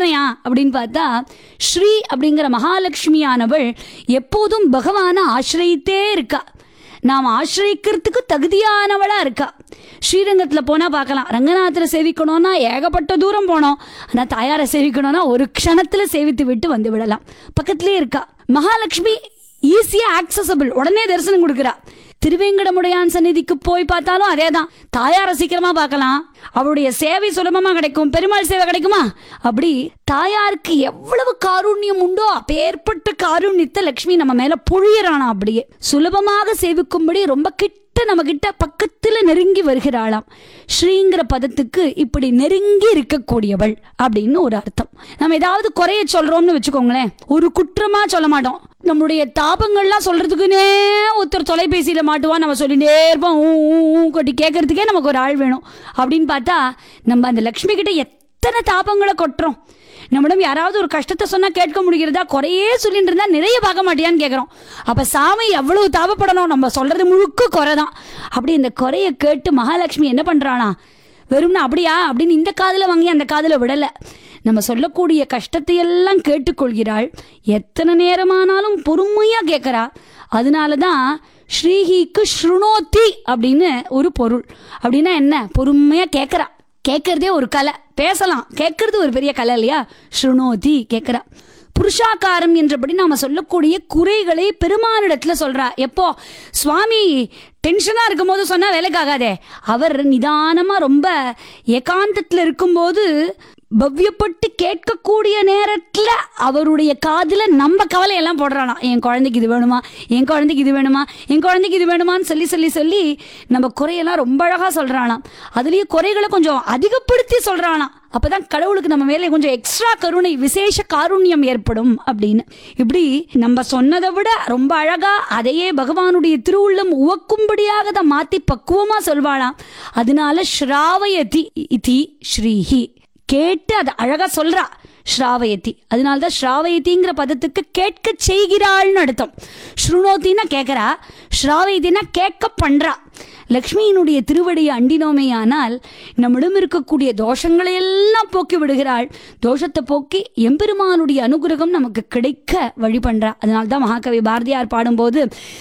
உண்மையா அப்படின்னு பார்த்தா ஸ்ரீ அப்படிங்கிற மகாலட்சுமியானவள் எப்போதும் பகவானை ஆசிரியத்தே இருக்கா நாம் ஆசிரியக்கிறதுக்கு தகுதியானவளா இருக்கா ஸ்ரீரங்கத்தில் போனால் பார்க்கலாம் ரங்கநாதரை சேவிக்கணும்னா ஏகப்பட்ட தூரம் போனோம் ஆனால் தாயாரை சேவிக்கணும்னா ஒரு க்ஷணத்தில் சேவித்து விட்டு வந்து விடலாம் பக்கத்துலேயே இருக்கா மகாலட்சுமி ஈஸியாக ஆக்சசபிள் உடனே தரிசனம் கொடுக்குறா திருவேங்கடமுடையான் சந்நிதிக்கு போய் பார்த்தாலும் அதே தான் தாயாரை சீக்கிரமா பார்க்கலாம் அவருடைய சேவை சுலபமா கிடைக்கும் பெருமாள் சேவை கிடைக்குமா அப்படி தாயாருக்கு எவ்வளவு காருண்யம் உண்டோ அப்பேற்பட்ட காருண்யத்தை லக்ஷ்மி நம்ம மேல பொழியறானா அப்படியே சுலபமாக சேவிக்கும்படி ரொம்ப கிட்ட நம்ம கிட்ட பக்கத்துல நெருங்கி வருகிறாளாம் ஸ்ரீங்கிற பதத்துக்கு இப்படி நெருங்கி இருக்கக்கூடியவள் அப்படின்னு ஒரு அர்த்தம் நம்ம ஏதாவது குறைய சொல்றோம்னு வச்சுக்கோங்களேன் ஒரு குற்றமா சொல்ல மாட்டோம் நம்மளுடைய தாபங்கள்லாம் சொல்றதுக்குன்னே ஒருத்தர் தொலைபேசியில மாட்டுவா நம்ம சொல்லிட்டே இருப்போம் ஊ ஊ, ஊ கொட்டி கேட்கறதுக்கே நமக்கு ஒரு ஆள் வேணும் அப்படின்னு பார்த்தா நம்ம அந்த லக்ஷ்மி கிட்ட எத்தனை தாபங்களை கொட்டுறோம் நம்மிடம் யாராவது ஒரு கஷ்டத்தை சொன்னா கேட்க முடிகிறதா குறையே சொல்லிட்டு இருந்தா நிறைய பார்க்க மாட்டியான்னு கேட்குறோம் அப்ப சாமி எவ்வளவு தாபப்படணும் நம்ம சொல்றது முழுக்க குறை தான் அப்படி இந்த குறைய கேட்டு மகாலட்சுமி என்ன பண்றானா வெறும்னா அப்படியா அப்படின்னு இந்த காதுல வாங்கி அந்த காதுல விடல நம்ம சொல்லக்கூடிய கஷ்டத்தை எல்லாம் கேட்டுக்கொள்கிறாள் எத்தனை நேரமானாலும் பொறுமையா கேட்கறா அதனால தான் ஸ்ரீஹிக்கு ஸ்ருணோத்தி அப்படின்னு ஒரு பொருள் அப்படின்னா என்ன பொறுமையா கேட்கறா கேட்கறதே ஒரு கலை பேசலாம் கேட்கறது ஒரு பெரிய கலை இல்லையா ஸ்ருணோதி கேட்கறா புருஷாகாரம் என்றபடி நாம சொல்லக்கூடிய குறைகளை பெருமானிடத்துல சொல்றா எப்போ சுவாமி டென்ஷனா இருக்கும் போது சொன்னா வேலைக்காகாதே அவர் நிதானமா ரொம்ப ஏகாந்தத்துல இருக்கும்போது பவ்யப்பட்டு கேட்கக்கூடிய நேரத்துல அவருடைய காதுல நம்ம கவலையெல்லாம் போடுறானாம் என் குழந்தைக்கு இது வேணுமா என் குழந்தைக்கு இது வேணுமா என் குழந்தைக்கு இது வேணுமான்னு சொல்லி சொல்லி சொல்லி நம்ம குறையெல்லாம் ரொம்ப அழகா சொல்றானாம் அதுலயே குறைகளை கொஞ்சம் அதிகப்படுத்தி சொல்றானாம் அப்பதான் கடவுளுக்கு நம்ம மேலே கொஞ்சம் எக்ஸ்ட்ரா கருணை விசேஷ காருண்யம் ஏற்படும் அப்படின்னு இப்படி நம்ம சொன்னதை விட ரொம்ப அழகா அதையே பகவானுடைய திருவுள்ளம் உவக்கும்படியாக அதை மாத்தி பக்குவமா சொல்வாளாம் அதனால ஸ்ராவயதி இதி ஸ்ரீஹி கேட்டு அதை அழகா சொல்றா ஸ்ராவயத்தி அதனால தான் ஸ்ராவயத்திங்கிற பதத்துக்கு கேட்க செய்கிறாள்னு அர்த்தம் ஸ்ருணோத்தின்னா கேட்கறா ஸ்ராவயத்தின்னா கேட்க பண்றா லக்ஷ்மியினுடைய திருவடியை அண்டினோமேயானால் நம்மிடம் இருக்கக்கூடிய தோஷங்களை எல்லாம் போக்கி விடுகிறாள் தோஷத்தை போக்கி எம்பெருமானுடைய அனுகிரகம் நமக்கு கிடைக்க வழி பண்றா அதனால தான் மகாகவி பாரதியார் பாடும்போது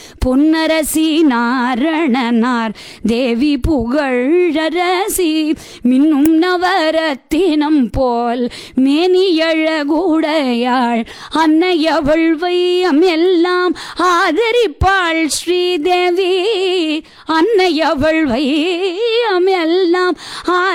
பொன்னரசி நாரணனார் தேவி புகழரசி மின்னும் நவரத்தினம் போல் மேனியழகுடையாள் அன்னையவள் வையம் எல்லாம் ஆதரிப்பாள் ஸ்ரீதேவி அன்னையவள் வையம் எல்லாம்